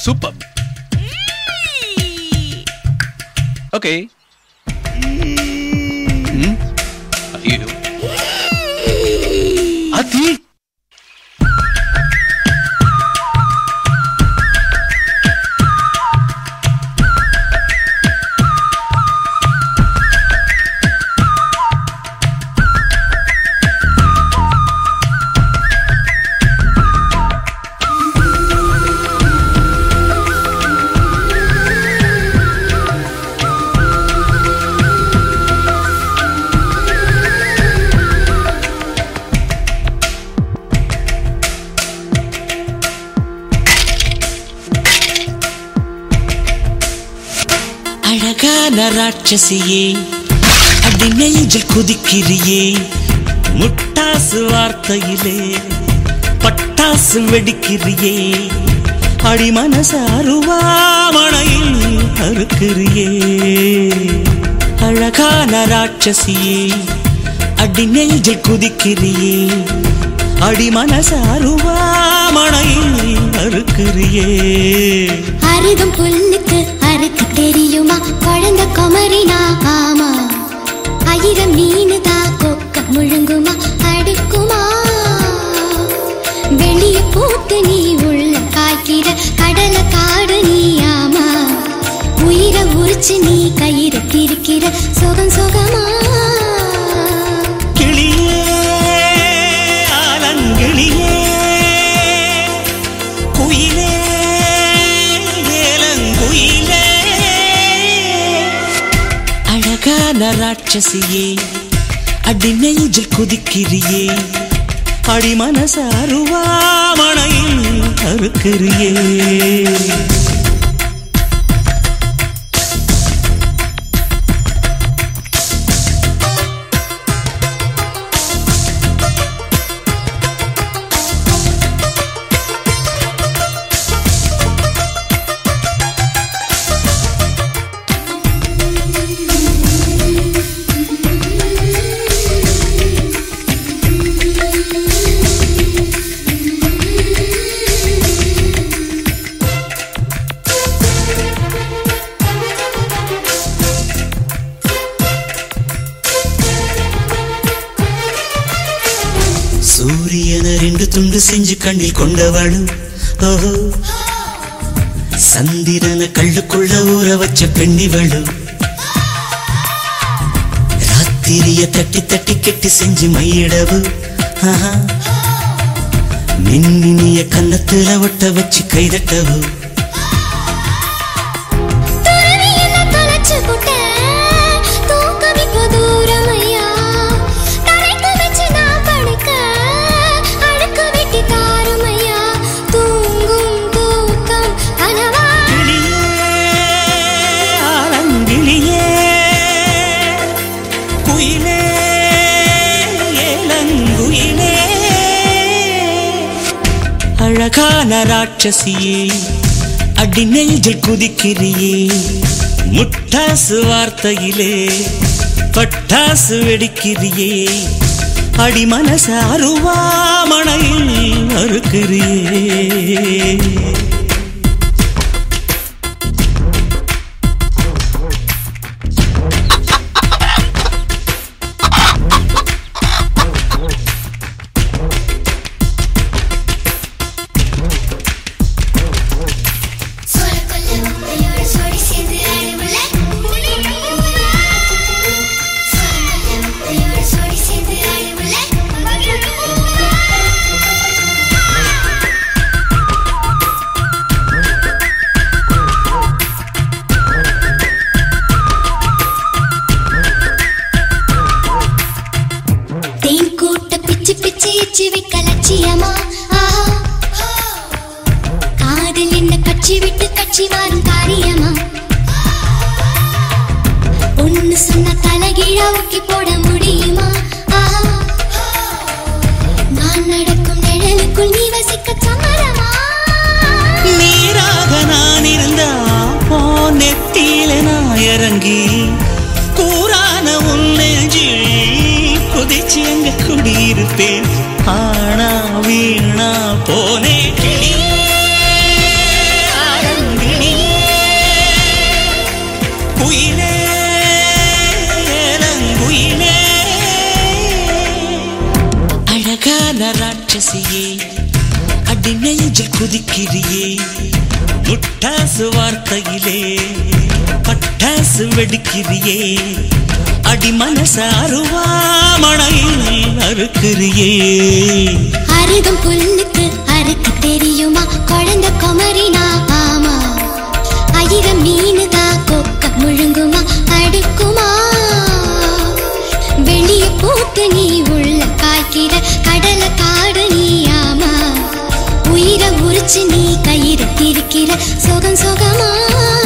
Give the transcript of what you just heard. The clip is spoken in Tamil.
சூப்பர் ஓகே ஐயோ அத்தி அழகான ராட்சசியே அடி நெஞ்சில் குதிக்கிறியே முட்டாசு வார்த்தையிலே பட்டாசு வெடிக்கிறியே அடி மனச அருவாமணையில் அறுக்கிறியே அழகான ராட்சசியே அடி நெஞ்சில் குதிக்கிறியே அடி மனச அருவாமணையில் அறுக்கிறியே அருகும் புல்லுக்கு அறுக்க தெரியுமா குழந்தை குமரினா ஆமா ஆயிரம் மீனுதா கொக்க முழுங்குமா அடுக்குமா வெளிய பூத்து நீ உள்ள காய்க்கிற கடல காடு நீ ஆமா உயிரை உரிச்சு நீ கயிறு திரிக்கிற சுகம் சுகமா கிளியே ஆலங்கிளியே குயிலே ஏலங்குயிலே அழகான ராட்சசியே அடி நெஞ்சில் குதிக்கிறியே அடி மனச அருவாமணையில் அறுக்கிறியே சூரியனை ரெண்டு துண்டு செஞ்சு கண்ணில் கொண்டவளும் ஓஹோ சந்திரனை கள்ளுக்குள்ள ஊற வச்ச பெண்ணிவளும் ராத்திரிய தட்டி தட்டி கெட்டி செஞ்சு மையிடவு ஆஹா. மின்மினிய கன்னத்துல ஒட்ட வச்சு கைதட்டவு துறவி என்ன தொலைச்சு புட்ட, தூக்கம் இப்போ தூரமையா. தரைக்கு வச்சு நான் படுக்க, அழுக்கு வெட்டி தாருமையா. தூங்கும் தூக்கம் கனவா? கிளியே, ஆலங்கிளியே, குயிலே, ஏலங்குயிலே. அழகான ராட்சசியே அடி நெஞ்சில் குதிக்கிறியே முட்டாசு வார்த்தையிலே பட்டாசு வெடிக்கிறியே அடி மனச அருவாமணையில் அறுக்கிறியே சோளக்கொல்ல உப்பையோட சோடி சேர்ந்து ஆடுமுல்ல. சோளக்கொல்ல உப்பையோட சோடி சேர்ந்து ஆடுமுல்ல. தேன் கூட்ட பிச்சு பிச்சு எச்சு வைக்க லட்சியமா ஆஹா. காதல் என்ன கட்சி விட்டு கட்சி மாறும் காரியமா ஒன்னு சொன்ன தலைகீழா ஊக்கி போட முடியுமா ஆஹா. நான் நடக்கும் நிழலுக்குள் நீ வசிக்க சம்மரமா நீராக நான் இருந்தா ஓ நெத்தியில நான் இறங்கி கூறான உன் நெஞ்சில் குதிச்சு அங்க குடியிருப்பேன் ஆனா வீணா போனே கிளியே, நெஞ்சில் குதிக்கிறியே முட்டாசு வார்த்தையிலே பட்டாசு வெடிக்கிறியே அடி மனச அருவாமணையில் அறுக்கிறியே அருகம் புல்லுக்கு அறுக்க தெரியுமா குழந்தை குமரினா ஆமா ஆயிரம் மீனுதா கொக்க முழுங்குமா அடுக்குமா வெளிய போட்டு நீ உள்ள காய்க்கிற கடலை காடு நீ ஆமா உயிரை உரிச்சு நீ கயிறு திரிக்கிற சுகம் சுகமா